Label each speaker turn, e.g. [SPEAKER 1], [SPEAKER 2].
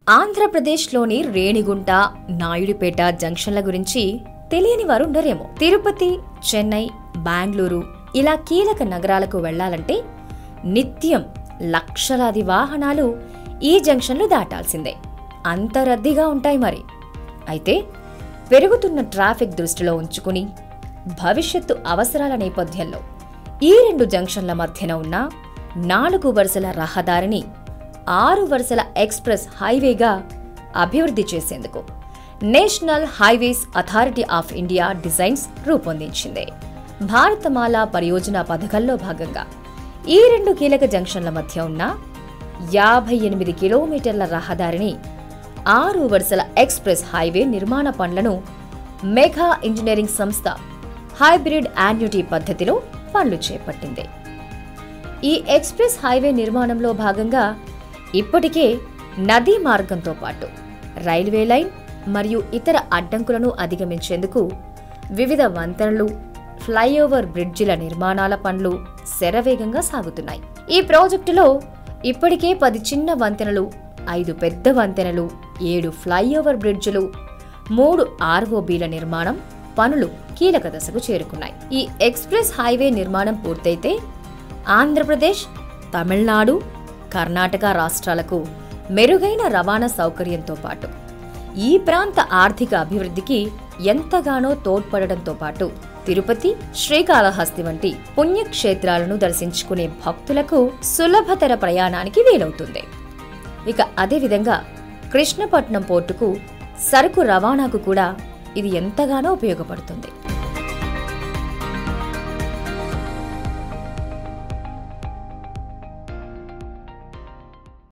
[SPEAKER 1] ఆంధ్రప్రదేశ్లోని రేణిగుంట నాయుడుపేట జంక్షన్ల గురించి తెలియని వారు ఉండరేమో తిరుపతి చెన్నై బెంగళూరు ఇలా కీలక నగరాలకు వెళ్లాలంటే నిత్యం లక్షలాది వాహనాలు ఈ జంక్షన్లు దాటాల్సిందే అంత రద్దీగా ఉంటాయి మరి అయితే పెరుగుతున్న ట్రాఫిక్ దృష్టిలో ఉంచుకుని భవిష్యత్తు అవసరాల నేపథ్యంలో ఈ రెండు జంక్షన్ల మధ్యన ఉన్న నాలుగు వరుసల రహదారిని ఆరు వరుసల ఎక్స్ప్రెస్ హైవేగా అభివృద్ధి చేసేందుకు National Highways Authority of India designs రూపొందించింది భారతమాల పరియోజన పథకంలో భాగంగా ఈ రెండు కీలక జంక్షన్ల మధ్య ఉన్న యాభై ఎనిమిది కిలోమీటర్ల రహదారిని ఆరు వరుసల ఎక్స్ప్రెస్ హైవే నిర్మాణ పనులను మెగా ఇంజనీరింగ్ సంస్థ హైబ్రిడ్ యాన్యుటీ పద్ధతిలో పనులు చేపట్టింది ఈ ఎక్స్ప్రెస్ హైవే నిర్మాణంలో భాగంగా ఇప్పటికే నదీ మార్గంతో పాటు రైల్వే లైన్ మరియు ఇతర అడ్డంకులను అధిగమించేందుకు వివిధ వంతెనలు ఫ్లైఓవర్ బ్రిడ్జిల నిర్మాణాల పనులు శరవేగంగా సాగుతున్నాయి ఈ ప్రాజెక్టులో ఇప్పటికే పది చిన్న వంతెనలు ఐదు పెద్ద వంతెనలు ఏడు ఫ్లైఓవర్ బ్రిడ్జిలు మూడు ఆర్ఓబీల నిర్మాణం పనులు కీలక దశకు చేరుకున్నాయి ఈ ఎక్స్ప్రెస్ హైవే నిర్మాణం పూర్తయితే ఆంధ్రప్రదేశ్ తమిళనాడు కర్ణాటక రాష్ట్రాలకు మెరుగైన రవాణా సౌకర్యంతో పాటు ఈ ప్రాంత ఆర్థిక అభివృద్ధికి ఎంతగానో తోడ్పడడంతో పాటు తిరుపతి శ్రీకాళహస్తి వంటి పుణ్యక్షేత్రాలను దర్శించుకునే భక్తులకు సులభతర ప్రయాణానికి వీలవుతుంది ఇక అదేవిధంగా కృష్ణపట్నం పోర్టుకు సరుకు రవాణాకు కూడా ఇది ఎంతగానో ఉపయోగపడుతుంది